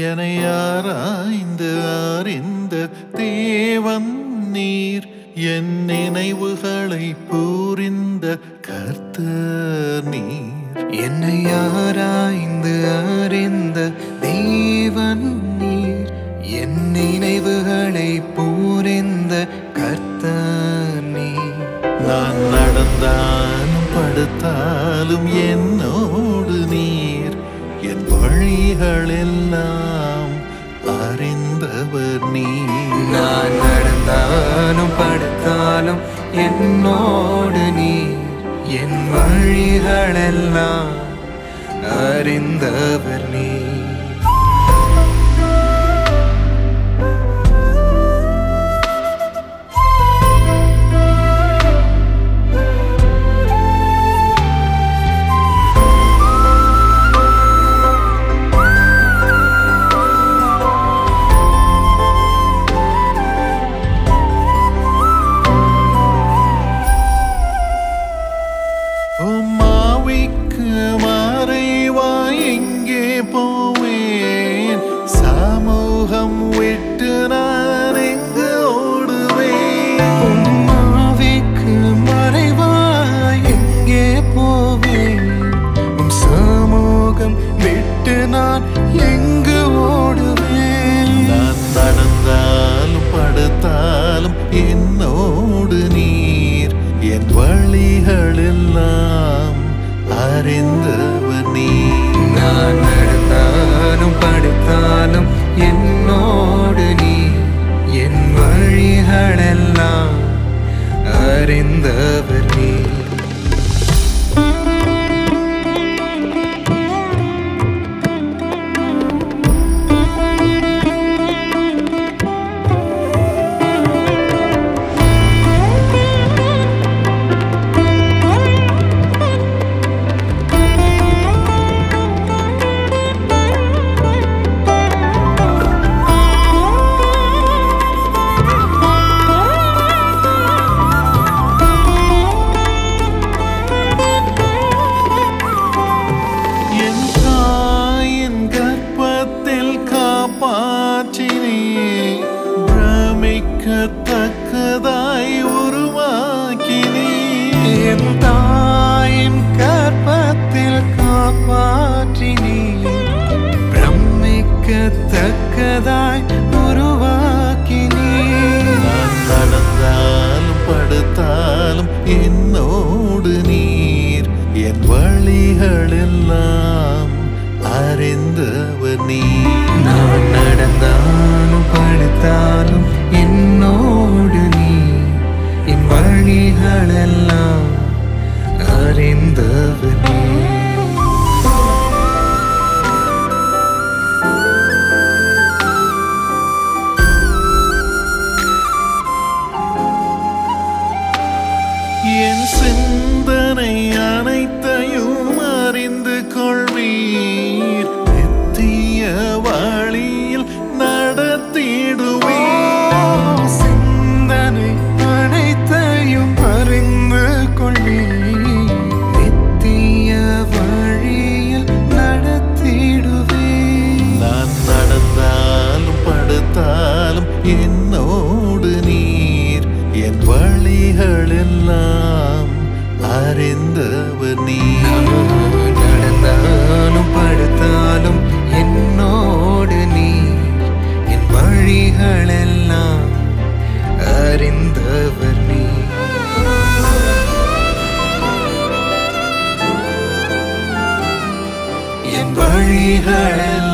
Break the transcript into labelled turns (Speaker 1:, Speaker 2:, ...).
Speaker 1: என்னை ஆராய்ந்து அறிந்த தேவன் நீர் என் நினைவுகளை பூரிந்த கர்த்தர் நீர்
Speaker 2: என்னை ஆராய்ந்து அறிந்த தேவன் நீர் என் நினைவுகளை பூரிந்த கர்த்தர் நீர்
Speaker 1: நான் நடந்தாலும் படுத்தாலும் என்னோடு நீர் என் வழிகளெல்லாம் அறிந்தவர் நீர்
Speaker 2: நான் நடந்தாலும் படுத்தாலும் என்னோடு நீர் என் வழிகளெல்லாம் அறிந்தவர் நீர்
Speaker 1: உம்மாவிக்கு மறைவாய் எங்கே போவேன் சமூகம் விட்டு நான் எங்கு ஓடுவேன்
Speaker 2: உம்மாவிக்கு மறைவாய் எங்கே போவேன் உம் சமூகம் விட்டு நான் எங்கு ஓடுவேன்
Speaker 1: நான் நடந்தாலும் படுத்தாலும் என்னோடு நீர் என் வழிகளெல்லாம் அறிந்தவர் நீர்
Speaker 2: நான் நடந்தாலும் படுத்தாலும் என்னோடு நீ என் வழிகளெல்லாம் அறிந்தவர் நீ
Speaker 1: என் தாயின் கர்ப்பத்தில் காப்பாற்றினே பிரமிக்கத்தக்கதாய் உருவாக்கினே
Speaker 2: என் தாயின் கற்பத்தில் காப்பாற்றினீ பிரமிக்கத்தக்கதாய் உருவாக்கினீ
Speaker 1: நான் நடந்தாலும் படுத்தாலும் என்னோடு நீர் என் வழிகளெல்லாம் அறிந்தவர் நீர்
Speaker 2: நான் நடந்தாலும் படுத்தாலும் என்னோடு நீ என் வழிகளெல்லாம் அறிந்தவர் நீ
Speaker 1: என் சிந்தனை அனைத்தையும் அறிந்து கொள்வீர் நித்திய வழியில் நடத்திடுவீர்
Speaker 2: சிந்தனை அனைத்தையும் அறிந்து கொள்ளி நித்திய வழியில் நடத்திடுவே
Speaker 1: நான் நடந்தாலும் படுத்தாலும் என்னோடு நீர் என் வழிகளெல்லாம் அறிந்தவர் நீர்
Speaker 2: நடந்தாலும் படுத்தாலும் என்னோடு நீ என் வழிகளெல்லாம் அறிந்தவர் நீ என் வழிகளெல்லாம்